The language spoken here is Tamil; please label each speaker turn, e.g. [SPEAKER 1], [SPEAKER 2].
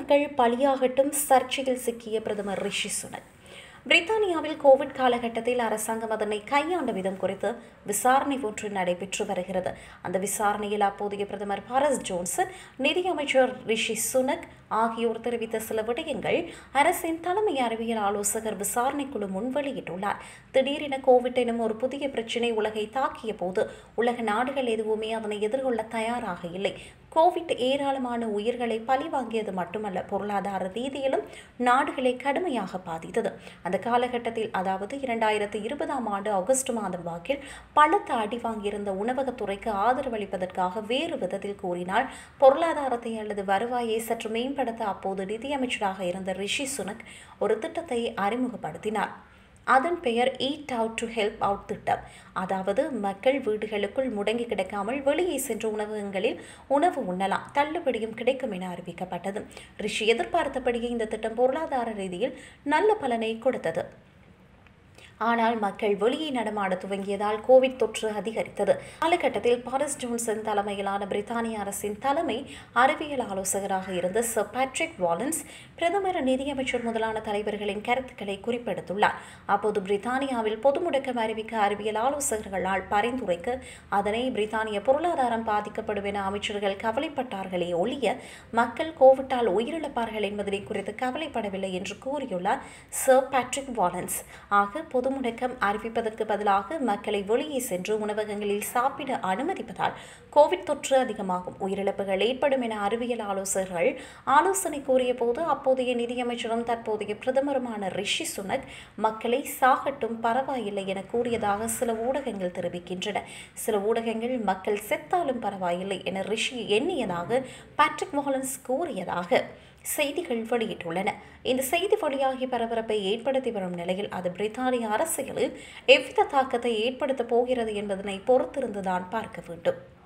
[SPEAKER 1] மக்கள் பலியாகட்டும் சர்ச்சையில் சிக்கிய பிரதமர் ரிஷி சுனக் பிரித்தானியாவில் கோவிட் காலகட்டத்தில் அரசாங்கம் அதனை கையாண்ட விதம் குறித்து விசாரணை ஒன்று நடைபெற்று வருகிறது அந்த விசாரணையில் அப்போதைய பிரதமர் பாரஸ் ஜோன்சன் நிதியமைச்சர் ரிஷி சுனக் ஆகியோர் தெரிவித்த சில விடயங்கள் அரசின் தலைமை அறிவியல் ஆலோசகர் விசாரணைக்குழு முன் வெளியிட்டுள்ளார் திடீரென கோவிட் எனும் ஒரு புதிய பிரச்சினை உலகை தாக்கிய போது உலக நாடுகள் எதுவுமே அதனை எதிர்கொள்ள தயாராக இல்லை கோவிட் ஏராளமான உயிர்களை பழிவாங்கியது மட்டுமல்ல பொருளாதார ரீதியிலும் நாடுகளை கடுமையாக பாதித்தது அந்த காலகட்டத்தில் அதாவது இரண்டாயிரத்தி இருபதாம் ஆண்டு ஆகஸ்ட் மாதம் வாக்கில் பலத்த அடி வாங்கியிருந்த உணவகத்துறைக்கு ஆதரவளிப்பதற்காக வேறு விதத்தில் கூறினால் பொருளாதாரத்தை அல்லது வருவாயை சற்று மேம்படுத்த அப்போது நிதியமைச்சராக இருந்த ரிஷி சுனக் ஒரு திட்டத்தை அறிமுகப்படுத்தினார் அதன் பெயர் eat out to help out திட்டம் அதாவது மக்கள் வீடுகளுக்குள் முடங்கி கிடக்காமல் வெளியே சென்ற உணவகங்களில் உணவு உண்ணலாம் தள்ளுபடியும் கிடைக்கும் என அறிவிக்கப்பட்டது ரிஷி எதிர்பார்த்தபடியே இந்த திட்டம் பொருளாதார ரீதியில் நல்ல பலனை கொடுத்தது ஆனால் மக்கள் வெளியே நடமாட துவங்கியதால் கோவிட் தொற்று அதிகரித்தது காலகட்டத்தில் பாரிஸ் ஜோன்சன் தலைமையிலான பிரித்தானிய அரசின் தலைமை அறிவியல் ஆலோசகராக இருந்த சர் பேட்ரிக் வாலன்ஸ் பிரதமர் நிதியமைச்சர் முதலான தலைவர்களின் கருத்துக்களை குறிப்பெடுத்துள்ளார் அப்போது பிரித்தானியாவில் பொது முடக்கம் அறிவிக்க அறிவியல் ஆலோசகர்களால் பரிந்துரைக்க அதனை பிரித்தானிய பொருளாதாரம் பாதிக்கப்படும் என அமைச்சர்கள் கவலைப்பட்டார்களே ஒழிய மக்கள் கோவிட்டால் உயிரிழப்பார்கள் என்பதனை குறித்து கவலைப்படவில்லை என்று கூறியுள்ளார் சர் பேட்ரிக் வாலன்ஸ் ஆக பொது முடக்கம் அறிவிப்பதற்கு பதிலாக மக்களை வெளியே சென்று உணவகங்களில் சாப்பிட அனுமதிப்பதால் கோவிட் தொற்று அதிகமாகும் உயிரிழப்புகள் ஏற்படும் என அறிவியல் ஆலோசகர்கள் ஆலோசனை கூறிய போது அப்போதைய நிதியமைச்சரும் தற்போதைய பிரதமருமான ரிஷி சுனக் மக்களை சாகட்டும் பரவாயில்லை என கூறியதாக சில ஊடகங்கள் தெரிவிக்கின்றன சில ஊடகங்கள் மக்கள் செத்தாலும் பரவாயில்லை என ரிஷி எண்ணியதாக பேட்ரிக் வாலன்ஸ் கூறியதாக செய்திகள் வெளியிட்டுள்ளன இந்த செய்தி வழியாகி பரபரப்பை ஏற்படுத்தி வரும் நிலையில் அது பிரித்தானிய அரசியலில் எவ்வித தாக்கத்தை ஏற்படுத்தப் போகிறது என்பதனை பொறுத்திருந்துதான் பார்க்க வேண்டும்